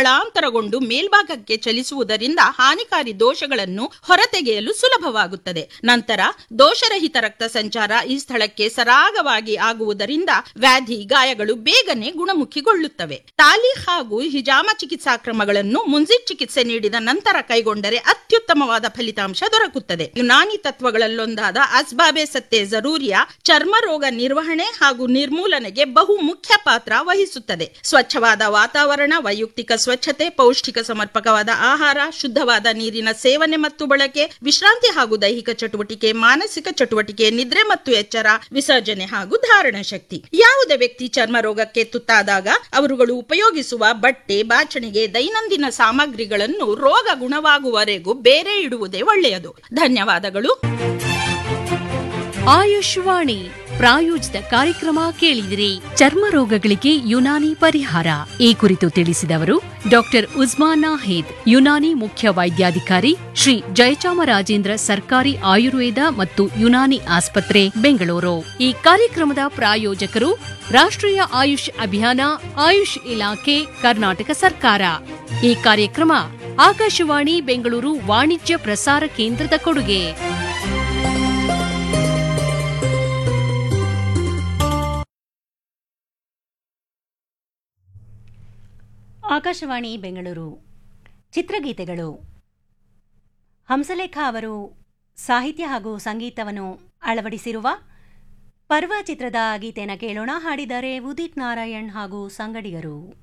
ಸ್ಥಳಾಂತರಗೊಂಡು ಮೇಲ್ಭಾಗಕ್ಕೆ ಚಲಿಸುವುದರಿಂದ ಹಾನಿಕಾರಿ ದೋಷಗಳನ್ನು ಹೊರತೆಗೆಯಲು ಸುಲಭವಾಗುತ್ತದೆ ನಂತರ ದೋಷರಹಿತ ರಕ್ತ ಸಂಚಾರ ಈ ಸ್ಥಳಕ್ಕೆ ಸರಾಗವಾಗಿ ಆಗುವುದರಿಂದ ವ್ಯಾಧಿ ಗಾಯಗಳು ಬೇಗನೆ ಗುಣಮುಖಿಗೊಳ್ಳುತ್ತವೆ ತಾಲಿ ಹಾಗೂ ಹಿಜಾಮ ಚಿಕಿತ್ಸಾ ಕ್ರಮಗಳನ್ನು ಮುಂಜಿತ್ ಚಿಕಿತ್ಸೆ ನೀಡಿದ ನಂತರ ಕೈಗೊಂಡರೆ ಅತ್ಯುತ್ತಮವಾದ ಫಲಿತಾಂಶ ದೊರಕುತ್ತದೆ ಯುನಾನಿ ತತ್ವಗಳಲ್ಲೊಂದಾದ ಅಸ್ಬಾಬೆ ಸತ್ತೆ ಜರೂರಿಯ ಚರ್ಮ ರೋಗ ನಿರ್ವಹಣೆ ಹಾಗೂ ನಿರ್ಮೂಲನೆಗೆ ಬಹು ಮುಖ್ಯ ಪಾತ್ರ ವಹಿಸುತ್ತದೆ ಸ್ವಚ್ಛವಾದ ವಾತಾವರಣ ವೈಯಕ್ತಿಕ ಸ್ವಚ್ಛತೆ ಪೌಷ್ಟಿಕ ಸಮರ್ಪಕವಾದ ಆಹಾರ ಶುದ್ಧವಾದ ನೀರಿನ ಸೇವನೆ ಮತ್ತು ಬಳಕೆ ವಿಶ್ರಾಂತಿ ಹಾಗೂ ದೈಹಿಕ ಚಟುವಟಿಕೆ ಮಾನಸಿಕ ಚಟುವಟಿಕೆ ನಿದ್ರೆ ಮತ್ತು ಎಚ್ಚರ ವಿಸರ್ಜನೆ ಹಾಗೂ ಧಾರಣ ಶಕ್ತಿ ಯಾವುದೇ ವ್ಯಕ್ತಿ ಚರ್ಮ ರೋಗಕ್ಕೆ ತುತ್ತಾದಾಗ ಅವರುಗಳು ಉಪಯೋಗಿಸುವ ಬಟ್ಟೆ ಬಾಚಣಿಗೆ ದೈನಂದಿನ ಸಾಮಗ್ರಿಗಳನ್ನು ರೋಗ ಗುಣವಾಗುವವರೆಗೂ ಬೇರೆ ಇಡುವುದೇ ಒಳ್ಳೆಯದು ಧನ್ಯವಾದಗಳು ಆಯುಷ್ವಾಣಿ ಪ್ರಾಯೋಜಿತ ಕಾರ್ಯಕ್ರಮ ಕೇಳಿದಿರಿ ಚರ್ಮ ರೋಗಗಳಿಗೆ ಯುನಾನಿ ಪರಿಹಾರ ಈ ಕುರಿತು ತಿಳಿಸಿದವರು ಡಾಕ್ಟರ್ ಉಸ್ಮಾನ್ ನಾಹಿದ್ ಯುನಾನಿ ಮುಖ್ಯ ವೈದ್ಯಾಧಿಕಾರಿ ಶ್ರೀ ಜಯಚಾಮರಾಜೇಂದ್ರ ಸರ್ಕಾರಿ ಆಯುರ್ವೇದ ಮತ್ತು ಯುನಾನಿ ಆಸ್ಪತ್ರೆ ಬೆಂಗಳೂರು ಈ ಕಾರ್ಯಕ್ರಮದ ಪ್ರಾಯೋಜಕರು ರಾಷ್ಟ್ರೀಯ ಆಯುಷ್ ಅಭಿಯಾನ ಆಯುಷ್ ಇಲಾಖೆ ಕರ್ನಾಟಕ ಸರ್ಕಾರ ಈ ಕಾರ್ಯಕ್ರಮ ಆಕಾಶವಾಣಿ ಬೆಂಗಳೂರು ವಾಣಿಜ್ಯ ಪ್ರಸಾರ ಕೇಂದ್ರದ ಕೊಡುಗೆ ಆಕಾಶವಾಣಿ ಬೆಂಗಳೂರು ಚಿತ್ರಗೀತೆಗಳು ಹಂಸಲೇಖ ಅವರು ಸಾಹಿತ್ಯ ಹಾಗೂ ಸಂಗೀತವನ್ನು ಅಳವಡಿಸಿರುವ ಪರ್ವ ಚಿತ್ರದ ಗೀತೆಯನ್ನು ಕೇಳೋಣ ಹಾಡಿದ್ದಾರೆ ಉದಿತ್ ನಾರಾಯಣ್ ಹಾಗೂ ಸಂಗಡಿಗರು